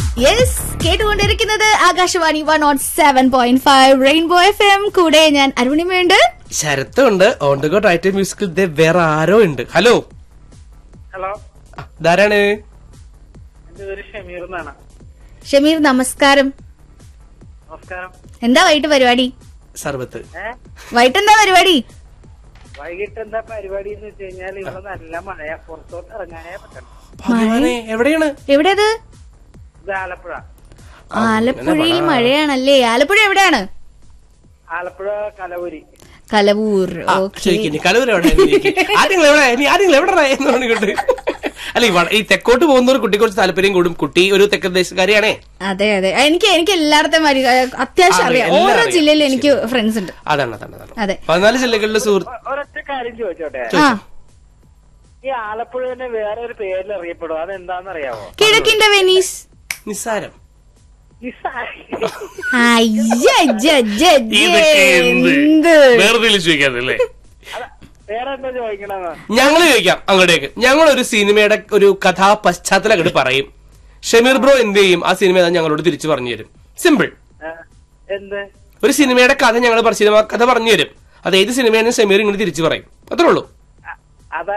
Yes കേട്ടുകൊണ്ടിരിക്കുന്നത് Akashvani one nought seven point five rainbow F M കൂടെ ഞാൻ അരുണിമയുണ്ട് ശരത്തുണ്ട് ഓൺ ദ ഗോ ടൈറ്റൽ മ്യൂസിക്കിൽ ദേ വേറെ ആരോ ഉണ്ട് ഹലോ ഹലോ ആ, ഇതാരാണ് എന്റെ പേര് ഷമീർ എന്നാണ് ഷമീർ നമസ്കാരം നമസ്കാരം എന്താ വൈകിട്ട് പരിപാടി സർബത്ത് ഏ വൈകിട്ട് എന്താ പരിപാടി വൈകിട്ട് എന്താ പരിപാടി എന്ന് വെച്ച് കഴിഞ്ഞാൽ ഇവിടെ നല്ല മഴയാ പുറത്തോട്ട് ഇറങ്ങാനേ പറ്റണം ഭഗവാനെ എവിടെയാണ് എവിടെയത് ഇത് ആലപ്പുഴ ആലപ്പുഴയിൽ മഴയാണല്ലേ ആലപ്പുഴ എവിടെയാണ് ആലപ്പുഴ കലവൂരി കലവൂർ ആ, ഓക്കെ ചോദിക്കുന്നു കലൂർ എവിടെ ആരെങ്കിലും എവിടെ നീ ആരെങ്കിലും എവിടെ എന്ന് പറഞ്ഞിട്ട് അല്ല ഈ വ- ഈ തെക്കോട്ട് പോകുന്നവർ കുട്ടിക്ക് കുറച്ച് താല്പര്യം കൂടും കുട്ടി ഒരു തെക്കൻ ദേശക്കാരിയാണേ അതെ അതെ എനിക്ക് എനിക്ക് എല്ലായിടത്തും വരി- അത്യാവശ്യം അറിയാം, അറിയാം എല്ലാം ഓരോ അറിയാം. ജില്ലയിലും എനിക്ക് ഫ്രണ്ട്സ് ഉണ്ട് അതാണ് അതാണ് അതാണ് അതെ പതിനാല് ജില്ലകളിലെ സുഹൃത്ത് ഒ- ഒരൊറ്റ കാര്യം ചോദിച്ചോട്ടെ ആ ഈ ആലപ്പുഴ തന്നെ വേറെ ഒരു പേരിൽ അറിയപ്പെടും അതെന്താന്ന് അറിയാവോ കിഴക്കിന്റെ വെനീസ് നിസ്സാരം നിസ്സാരി അയ്യ, അയ്യ, അയ്യ, അയ്യ, ഇതൊക്കെ എന്ത് എന്ത് വേറെ ചോദിക്കാതല്ലേ അല്ല, വേറെ എന്താ ചോദിക്കണെന്ന് ഞങ്ങൾ ചോദിക്കാം അങ്ങോട്ടേക്ക് ഞങ്ങൾ ഒരു സിനിമയുടെ ഒരു കഥാ പശ്ചാത്തലം അങ്ങോട്ട് പറയും ഷമീർ ബ്രോ എന്ത് ചെയ്യും ആ സിനിമ ഏതാ ഞങ്ങളോട് തിരിച്ചു പറഞ്ഞു തരും സിമ്പിൾ ഏ, എന്ത് ഒരു സിനിമയുടെ കഥ ഞങ്ങൾ സിനിമ കഥ പറഞ്ഞു തരും അത് ഏത് സിനിമയാണെന്ന് ഷമീർ ഇങ്ങോട്ട് തിരിച്ചു പറയും അത്രേ ഉള്ളൂ